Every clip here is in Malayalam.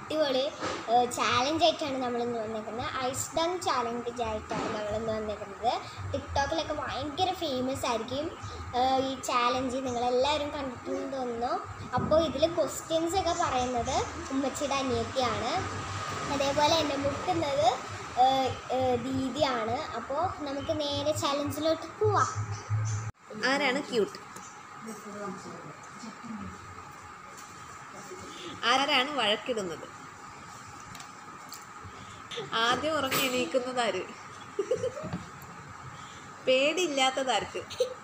അടിപൊളി ചാലഞ്ച് ആയിട്ടാണ് നമ്മളിന്ന് വന്നേക്കുന്നത് ഐസ് ഡങ് ചാലഞ്ച് ആയിട്ടാണ് നമ്മളിന്ന് വന്നേക്കുന്നത് ടിക്ടോക്കിലൊക്കെ ഭയങ്കര ഫേമസ് ആയിരിക്കും ഏഹ് ഈ ചാലഞ്ച് നിങ്ങളെല്ലാവരും കണ്ടിട്ടുണ്ടെന്ന് തോന്നുന്നു അപ്പോൾ ഇതിൽ ക്വസ്റ്റ്യൻസ് ഒക്കെ പറയുന്നത് ഉമ്മച്ചിയുടെ അനിയത്തിയാണ് അതേപോലെ എന്നെ മുട്ടുന്നത് ഏഹ്, ഏഹ്, ദീദിയാണ് അപ്പോൾ നമുക്ക് നേരെ ചാലഞ്ചിലോട്ട് പോവാം ആരാണ് ക്യൂട്ട് ആരാണ് വഴക്കിടുന്നത് ആദ്യം ഉറങ്ങി എണീക്കുന്നത് ആര് പേടിയില്ലാത്തതാർക്ക്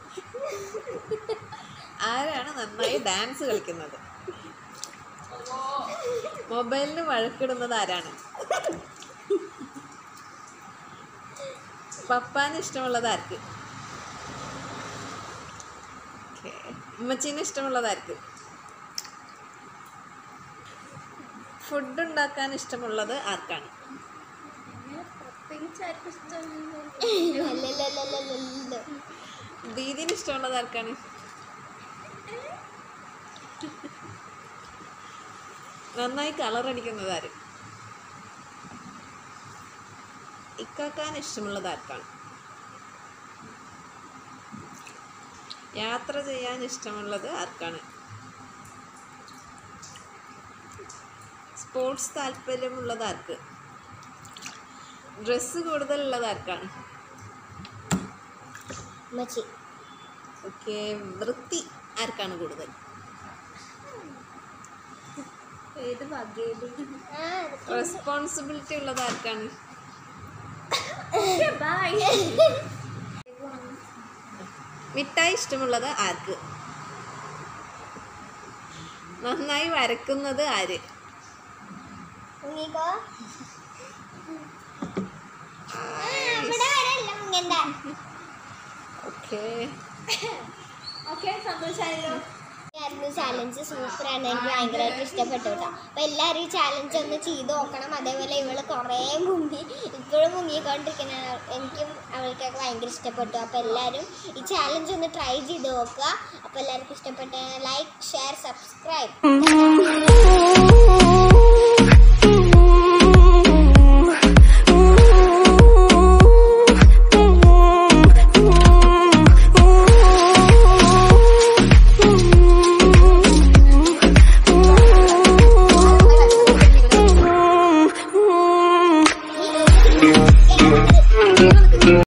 ആരാണ് നന്നായി ഡാൻസ് കളിക്കുന്നത് മൊബൈലിന് വഴക്കിടുന്നത് ആരാണ് പപ്പാന് ഇഷ്ടമുള്ളത് ആർക്ക് ഓക്കേ. ഉമ്മച്ചീനെ ഇഷ്ടമുള്ളതാർക്ക് ഫുഡ് ഉണ്ടാക്കാൻ ഇഷ്ടമുള്ളത് ആർക്കാണ് അല്ലല്ലല്ലല്ലല്ല. ദീദിന് ഇഷ്ടമുള്ളത് ആർക്കാണ് നന്നായി കളർ അടിക്കുന്നത് ആര് ഇക്കാക്കാൻ ഇഷ്ടമുള്ളത് ആർക്കാണ് യാത്ര ചെയ്യാൻ ഇഷ്ടമുള്ളത് ആർക്കാണ് സ്പോർട്സ് താല്പര്യമുള്ളത് ആർക്ക് ഡ്രസ്സ് കൂടുതലുള്ളത് ആർക്കാണ് ഉമ്മച്ചി ഓക്കെ വൃത്തി ആർക്കാണ് കൂടുതൽ ഏത് വകയില് റെസ്പോൺസിബിലിറ്റി ഉള്ളത് ആർക്കാണ് മിഠായി ഇഷ്ടമുള്ളത് ആർക്ക് നന്നായി വരക്കുന്നത് ആര് ഉണ്ണിക്കോ ഇവിടെ വരല്ല മുങ്ങണ്ട ഓക്കെ ആയിരുന്നു ചാലഞ്ച് സൂപ്പറാണ് എനിക്ക് ഭയങ്കരമായിട്ട് ഇഷ്ടപ്പെട്ടു കേട്ടോ അപ്പോൾ എല്ലാവരും ഈ ചാലഞ്ച് ഒന്ന് ചെയ്ത് നോക്കണം അതേപോലെ ഇവള് കുറേ മുങ്ങി ഇപ്പോഴും മുങ്ങിക്കൊണ്ടിരിക്കുന്ന എനിക്കും അവൾക്കൊക്കെ ഭയങ്കര ഇഷ്ടപ്പെട്ടു അപ്പോൾ എല്ലാവരും ഈ ചാലഞ്ച് ഒന്ന് ട്രൈ ചെയ്ത് നോക്കുക അപ്പോൾ എല്ലാവർക്കും ഇഷ്ടപ്പെട്ട ലൈക്ക് ഷെയർ സബ്സ്ക്രൈബ്